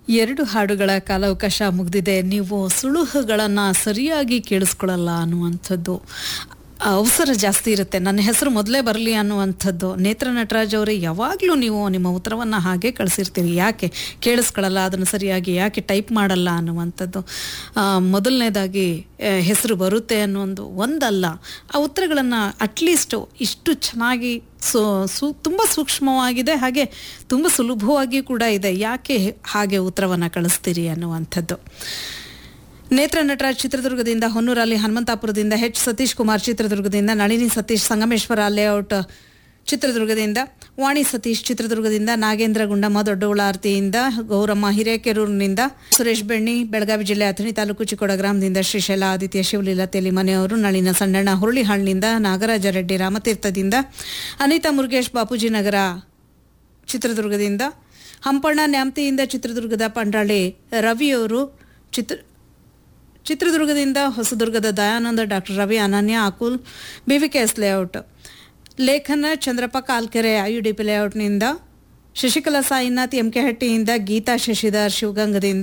ಎರಡು ಹಾಡುಗಳ ಕಾಲಾವಕಾಶ ಮುಗಿದಿದೆ ನೀವು ಸುಳುಹುಗಳನ್ನು ಸರಿಯಾಗಿ ಕೇಳಿಸ್ಕೊಳ್ಳಲ್ಲ ಅನ್ನುವಂಥದ್ದು ಅವಸರ ಜಾಸ್ತಿ ಇರುತ್ತೆ ನನ್ನ ಹೆಸರು ಮೊದಲೇ ಬರಲಿ ಅನ್ನುವಂಥದ್ದು ನೇತ್ರ ನಟರಾಜ್ ಅವರೇ ಯಾವಾಗಲೂ ನೀವು ನಿಮ್ಮ ಉತ್ತರವನ್ನು ಹಾಗೆ ಕಳಿಸಿರ್ತೀರಿ ಯಾಕೆ ಕೇಳಿಸ್ಕೊಳ್ಳಲ್ಲ ಅದನ್ನು ಸರಿಯಾಗಿ ಯಾಕೆ ಟೈಪ್ ಮಾಡಲ್ಲ ಅನ್ನುವಂಥದ್ದು ಆ, ಮೊದಲನೇದಾಗಿ ಆ, ಹೆಸರು ಬರುತ್ತೆ ಅನ್ನೋ ಒಂದು ಒಂದಲ್ಲ ಆ ಉತ್ತರಗಳನ್ನು ಅಟ್ಲೀಸ್ಟು ಇಷ್ಟು ಚೆನ್ನಾಗಿ ಸು ಸು ತುಂಬ ಸೂಕ್ಷ್ಮವಾಗಿದೆ ಹಾಗೆ ತುಂಬ ಸುಲಭವಾಗಿ ಕೂಡ ಇದೆ ಯಾಕೆ ಹಾಗೆ ಉತ್ತರವನ್ನು ಕಳಿಸ್ತೀರಿ ಅನ್ನುವಂಥದ್ದು ನೇತ್ರ ನಟರಾಜ್ ಚಿತ್ರದುರ್ಗದಿಂದ ಹೊನ್ನೂರಲ್ಲಿ ಹನುಮಂತಾಪುರದಿಂದ ಎಚ್ ಸತೀಶ್ ಕುಮಾರ್ ಚಿತ್ರದುರ್ಗದಿಂದ ನಳಿನಿ ಸತೀಶ್ ಸಂಗಮೇಶ್ವರ ಲೇಔಟ್ ಚಿತ್ರದುರ್ಗದಿಂದ ವಾಣಿ ಸತೀಶ್ ಚಿತ್ರದುರ್ಗದಿಂದ ನಾಗೇಂದ್ರ ಗುಂಡಮ್ಮ ದೊಡ್ಡಬಳ್ಳಾರ್ತಿಯಿಂದ ಗೌರಮ್ಮ ಹಿರೇಕೆರೂರಿನಿಂದ ಸುರೇಶ್ ಬೆಣ್ಣಿ ಬೆಳಗಾವಿ ಜಿಲ್ಲೆ ಅಥಣಿ ತಾಲೂಕು ಚಿಕ್ಕೋಡ ಗ್ರಾಮದಿಂದ ಶ್ರೀಶೈಲ ಆದಿತ್ಯ ಶಿವಲೀಲಾ ತೆಲಿಮನೆಯವರು ನಳಿನ ಸಂಡಣ್ಣ ಹುರುಳಿಹಳ್ಳಿಯಿಂದ ನಾಗರಾಜ ರೆಡ್ಡಿ ರಾಮತೀರ್ಥದಿಂದ ಅನಿತಾ ಮುರುಗೇಶ್ ಬಾಪೂಜಿ ನಗರ ಚಿತ್ರದುರ್ಗದಿಂದ ಹಂಪಣ್ಣ ನ್ಯಾಮ್ತಿಯಿಂದ ಚಿತ್ರದುರ್ಗದ ಪಂಡ್ರಾಳಿ ರವಿಯವರು ಚಿತ್ರ ಚಿತ್ರದುರ್ಗದಿಂದ ಹೊಸದುರ್ಗದ ದಯಾನಂದ ಡಾಕ್ಟರ್ ರವಿ ಅನನ್ಯ Akul BVKS layout Lekhana Chandrappa Kalkere IUDP ಲೇಔಟ್ನಿಂದ ಶಶಿಕಲಾ ಸಾಯಿನಾಥ್ ಎಂಕೆಹಟ್ಟಿಯಿಂದ ಗೀತಾ ಶಶಿಧರ್ ಶಿವಗಂಗದಿಂದ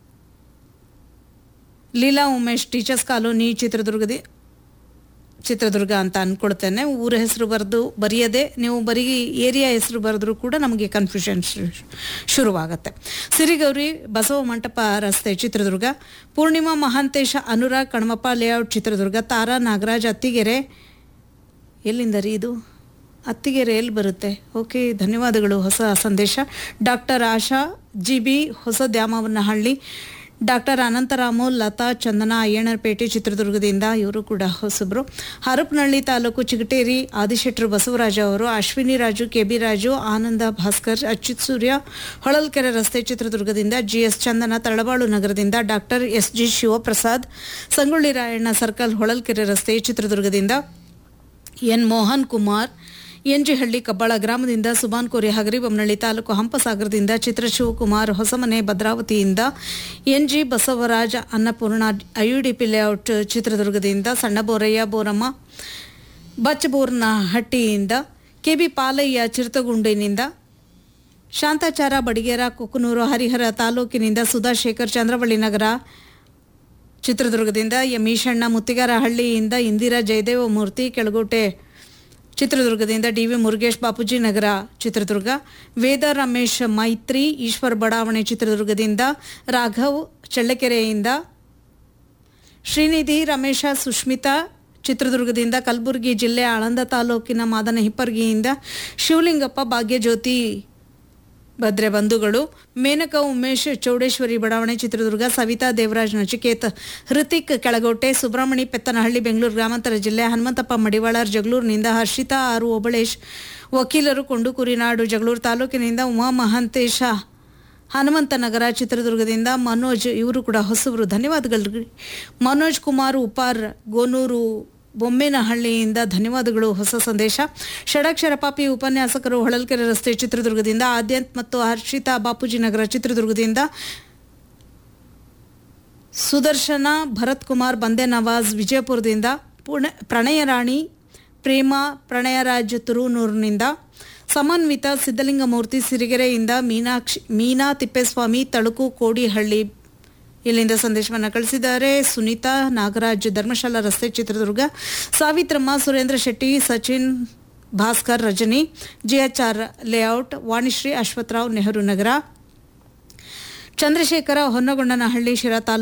ಲೀಲಾ ಉಮೇಶ್ ಟೀಚರ್ಸ್ ಕಾಲೋನಿ ಚಿತ್ರದುರ್ಗದ ಚಿತ್ರದುರ್ಗ ಅಂತ ಅಂದ್ಕೊಳ್ತೇನೆ ಊರ ಹೆಸರು ಬರೆದು ಬರೆಯದೆ ನೀವು ಬರೀ ಏರಿಯಾ ಹೆಸರು ಬರೆದ್ರೂ ಕೂಡ ನಮಗೆ ಕನ್ಫ್ಯೂಷನ್ ಶುರುವಾಗುತ್ತೆ ಸಿರಿಗೌರಿ ಬಸವ ಮಂಟಪ ರಸ್ತೆ ಚಿತ್ರದುರ್ಗ ಪೂರ್ಣಿಮಾ ಮಹಾಂತೇಶ ಅನುರಾಗ್ ಕಣಮಪ್ಪ ಲೇಔಟ್ ಚಿತ್ರದುರ್ಗ ತಾರಾ ನಾಗರಾಜ್ ಅತ್ತಿಗೆರೆ ಎಲ್ಲಿಂದ ರೀ ಇದು ಅತ್ತಿಗೆರೆ ಎಲ್ಲಿ ಬರುತ್ತೆ ಓಕೆ ಧನ್ಯವಾದಗಳು ಹೊಸ ಸಂದೇಶ ಡಾಕ್ಟರ್ ಆಶಾ ಜಿ ಬಿ ಹೊಸ ದ್ಯಾಮವನಹಳ್ಳಿ ಡಾಕ್ಟರ್ ಅನಂತರಾಮು ಲತಾ ಚಂದನ ಅಯ್ಯಣ್ಣಪೇಟೆ ಚಿತ್ರದುರ್ಗದಿಂದ ಇವರು ಕೂಡ ಹೊಸಬ್ರು ಹರಪನಹಳ್ಳಿ ತಾಲೂಕು ಚಿಗಟೇರಿ ಆದಿಶೆಟ್ರು ಬಸವರಾಜ ಅವರು ಅಶ್ವಿನಿ ರಾಜು ಕೆ ಬಿ ರಾಜು ಆನಂದ ಭಾಸ್ಕರ್ ಅಚ್ಯುತ್ ಸೂರ್ಯ ಹೊಳಲ್ಕೆರೆ ರಸ್ತೆ ಚಿತ್ರದುರ್ಗದಿಂದ ಜಿ ಎಸ್ ಚಂದನ ತಳಬಾಳು ನಗರದಿಂದ doctor S G Shivaprasad Sangolli Rayanna circle Holalkere ರಸ್ತೆ ಚಿತ್ರದುರ್ಗದಿಂದ ಎನ್ ಮೋಹನ್ ಕುಮಾರ್ ಎನ್ಜಿಹಳ್ಳಿ ಕಬ್ಬಾಳ ಗ್ರಾಮದಿಂದ ಸುಬಾನ್ ಕೋರಿ ಹಗರಿಬೊಮ್ಮನಹಳ್ಳಿ ತಾಲೂಕು ಹಂಪಸಾಗರದಿಂದ ಚಿತ್ರ ಶಿವಕುಮಾರ್ ಹೊಸಮನೆ ಭದ್ರಾವತಿಯಿಂದ NG Basavaraja Annapoorna IUDP layout ಚಿತ್ರದುರ್ಗದಿಂದ ಸಣ್ಣ ಬೋರಯ್ಯ ಬೋರಮ್ಮ ಬಚ್ಚಬೂರ್ನ ಹಟ್ಟಿಯಿಂದ ಕೆಬಿ ಪಾಲಯ್ಯ ಚಿರತಗುಂಡಿನಿಂದ ಶಾಂತಾಚಾರ ಬಡಿಗೇರ ಕುಕನೂರು ಹರಿಹರ ತಾಲೂಕಿನಿಂದ ಸುಧಾಶೇಖರ್ ಚಂದ್ರವಳ್ಳಿ ನಗರ ಚಿತ್ರದುರ್ಗದಿಂದ ಎಂ ಈಶಣ್ಣ ಮುತ್ತಿಗಾರಹಳ್ಳಿಯಿಂದ ಇಂದಿರಾ ಜಯದೇವ ಮೂರ್ತಿ ಕೆಳಗೋಟೆ ಚಿತ್ರದುರ್ಗದಿಂದ ಡಿ ವಿ ಮುರುಗೇಶ್ ಬಾಪೂಜಿ ನಗರ ಚಿತ್ರದುರ್ಗ ವೇದ ರಮೇಶ್ ಮೈತ್ರಿ ಈಶ್ವರ್ ಬಡಾವಣೆ ಚಿತ್ರದುರ್ಗದಿಂದ ರಾಘವ್ ಚಳ್ಳಕೆರೆಯಿಂದ ಶ್ರೀನಿಧಿ ರಮೇಶ ಸುಷ್ಮಿತಾ ಚಿತ್ರದುರ್ಗದಿಂದ ಕಲಬುರಗಿ ಜಿಲ್ಲೆ ಆಳಂದ ತಾಲೂಕಿನ ಮಾದನ ಹಿಪ್ಪರ್ಗಿಯಿಂದ ಶಿವಲಿಂಗಪ್ಪ ಭಾಗ್ಯಜ್ಯೋತಿ ಭದ್ರೆ ಬಂಧುಗಳು ಮೇನಕ ಉಮೇಶ್ ಚೌಡೇಶ್ವರಿ ಬಡಾವಣೆ ಚಿತ್ರದುರ್ಗ ಸವಿತಾ ದೇವರಾಜ್ ನಚಿಕೇತ್ ಹೃತಿಕ್ ಕೆಳಗೋಟೆ ಸುಬ್ರಹ್ಮಣಿ ಪೆತ್ತನಹಳ್ಳಿ ಬೆಂಗಳೂರು ಗ್ರಾಮಾಂತರ ಜಿಲ್ಲೆ ಹನುಮಂತಪ್ಪ ಮಡಿವಾಳರ್ ಜಗಳೂರಿನಿಂದ ಹರ್ಷಿತಾ ಆರು ಓಬಳೇಶ್ ವಕೀಲರು ಕೊಂಡು ಕುರಿನಾಡು ಜಗಳೂರು ತಾಲೂಕಿನಿಂದ ಉಮಾ ಮಹಾಂತೇಶ ಹನುಮಂತನಗರ ಚಿತ್ರದುರ್ಗದಿಂದ ಮನೋಜ್ ಇವರು ಕೂಡ ಹೊಸಬರು ಧನ್ಯವಾದಗಳು ಮನೋಜ್ ಕುಮಾರ್ ಉಪಾರ್ ಗೋನೂರು ಬೊಮ್ಮೇನಹಳ್ಳಿಯಿಂದ ಧನ್ಯವಾದಗಳು ಹೊಸ ಸಂದೇಶ ಷಡಕ್ಷರ ಪಾಪಿ ಉಪನ್ಯಾಸಕರು ಹೊಳಲ್ಕೆರೆ ರಸ್ತೆ ಚಿತ್ರದುರ್ಗದಿಂದ ಆದ್ಯಂತ್ ಮತ್ತು ಹರ್ಷಿತಾ ಬಾಪೂಜಿ ನಗರ ಚಿತ್ರದುರ್ಗದಿಂದ ಸುದರ್ಶನ ಭರತ್ ಕುಮಾರ್ ಬಂದೆ ನವಾಜ್ ವಿಜಯಪುರದಿಂದ ಪುಣೆ ಪ್ರಣಯ ರಾಣಿ ಪ್ರೇಮ ಪ್ರಣಯರಾಜ್ ತುರುನೂರಿನಿಂದ ಸಮನ್ವಿತ ಸಿದ್ಧಲಿಂಗಮೂರ್ತಿ ಸಿರಿಗೆರೆಯಿಂದ ಮೀನಾಕ್ಷಿ ಮೀನಾ ತಿಪ್ಪೇಸ್ವಾಮಿ ತಳುಕು ಕೋಡಿಹಳ್ಳಿ ಇಲ್ಲಿಂದ ಸಂದೇಶವನ್ನು ಕಳಿಸಿದ್ದಾರೆ ಸುನೀತಾ ನಾಗರಾಜ್ ಧರ್ಮಶಾಲಾ ರಸ್ತೆ ಚಿತ್ರದುರ್ಗ ಸಾವಿತ್ರಮ್ಮ ಸುರೇಂದ್ರ ಶೆಟ್ಟಿ ಸಚಿನ್ ಭಾಸ್ಕರ್ ರಜನಿ ಜಿಎಚ್ಆರ್ ಲೇಔಟ್ ವಾಣಿಶ್ರೀ ಅಶ್ವತ್ಥರಾವ್ ನೆಹರು ನಗರ ಚಂದ್ರಶೇಖರ ಹೊನ್ನಗೊಂಡನಹಳ್ಳಿ ಶಿರಾ ತಾಲೂಕು